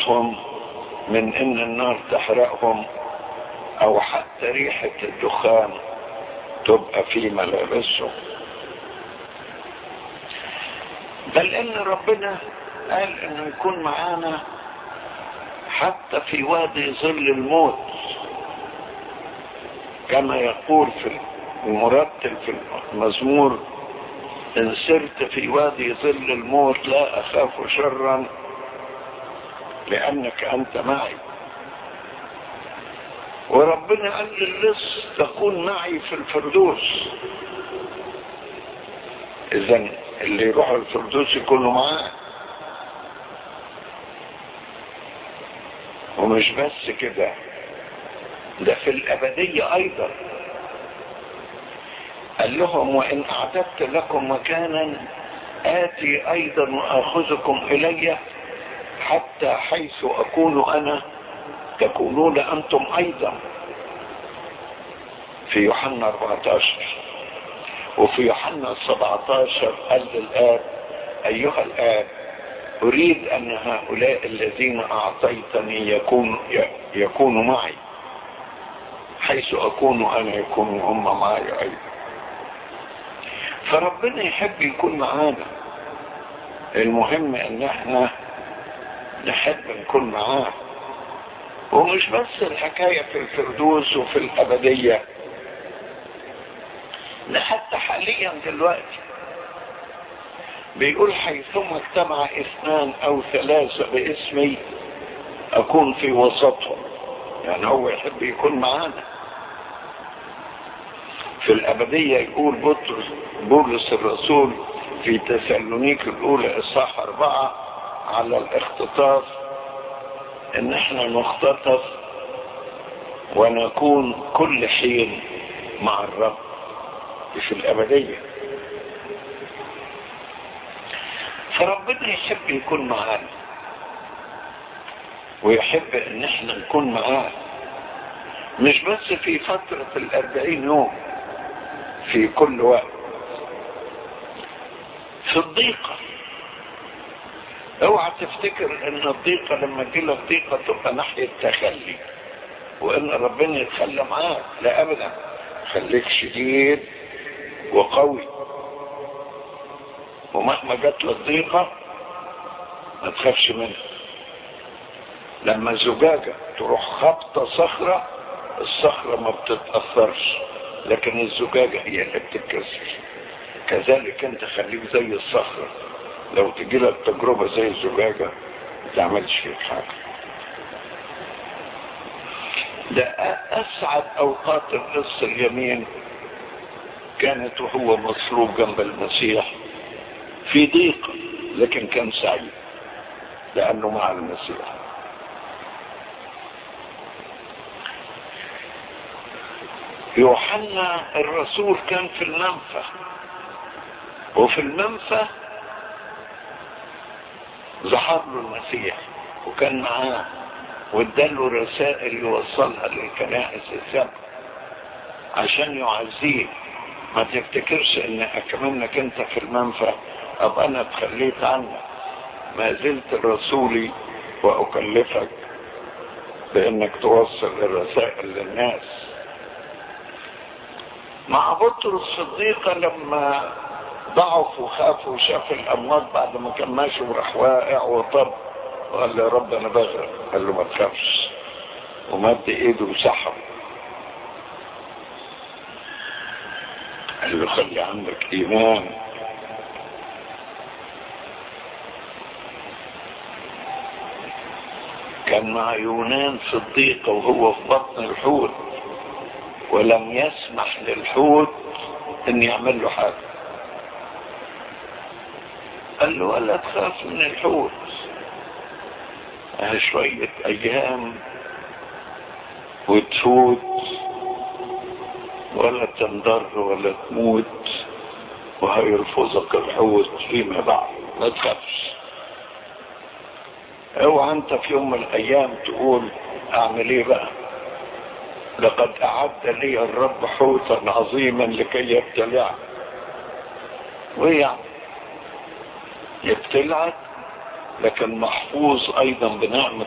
يحرسهم من ان النار تحرقهم او حتى ريحة الدخان تبقى في ملابسهم بل ان ربنا قال انه يكون معانا حتى في وادي ظل الموت كما يقول في المرتل في المزمور ان سرت في وادي ظل الموت لا اخاف شرا لانك انت معي وربنا قال للص تكون معي في الفردوس اذا اللي يروحوا الفردوس يكونوا معاه ومش بس كده ده في الأبدية أيضا قال لهم وإن أعددت لكم مكانا آتي أيضا وآخذكم إلي حتى حيث أكون أنا تكونون أنتم أيضا في يوحنا 14 وفي يوحنا 17 قال للآب أيها الآب أريد أن هؤلاء الذين أعطيتني يكون يكونوا معي حيث أكون أنا يكونوا هم معي أيضا فربنا يحب يكون معانا المهم ان احنا نحب نكون معاه ومش بس الحكاية في الفردوس وفي الأبدية ده حتى حاليا دلوقتي بيقول حيثما اجتمع اثنان او ثلاثة باسمي اكون في وسطهم يعني هو يحب يكون معانا في الابدية يقول بطرس بولس الرسول في تسالونيك الاولى اصحاح اربعة على الاختطاف ان احنا نختطف ونكون كل حين مع الرب في الابديه فربنا يحب يكون معانا ويحب ان احنا نكون معاه مش بس في فترة الاربعين يوم في كل وقت في الضيقة اوعى تفتكر ان الضيقة لما تجيلك ضيقة تبقى ناحية تخلي وان ربنا يتخلى معاك لا ابدا خليك شديد وقوي ومهما جات لك ضيقة ما تخافش منها لما زجاجة تروح خبطة صخرة الصخرة ما بتتأثرش لكن الزجاجة هي اللي بتتكسر كذلك انت خليك زي الصخرة لو تجي لك تجربة زي الزجاجة ما تعملش فيك حاجة ده أسعد أوقات القصة اليمين كانت وهو مصلوب جنب المسيح في ضيق لكن كان سعيد لأنه مع المسيح يوحنا الرسول كان في المنفى وفي المنفى ظهر له المسيح وكان معاه واداله رسائل يوصلها للكنائس السبع عشان يعزيه ما تفتكرش ان اكملك انت في المنفى ابقى انا اتخليت عنك ما زلت رسولي واكلفك بانك توصل الرسائل للناس مع بطرس الصديقة لما ضعف وخاف وشاف الاموات بعد ما كان ماشي وراح واقع وطب وقال له يا رب انا بغرق قال له ما تخافش ومد ايده وسحبه قال له خلي عندك ايمان كان مع يونان في الضيقة وهو في بطن الحوت ولم يسمح للحوت ان يعمل له حاجة قال له ولا تخاف من الحوت شوية ايام وتفوت ولا تنضر ولا تموت وهيرفضك الحوت فيما بعد ما تخافش اوعى انت في يوم من الايام تقول اعمل ايه بقى لقد اعد لي الرب حوتا عظيما لكي يبتلعك وايه يعني يبتلعك لكن محفوظ ايضا بنعمة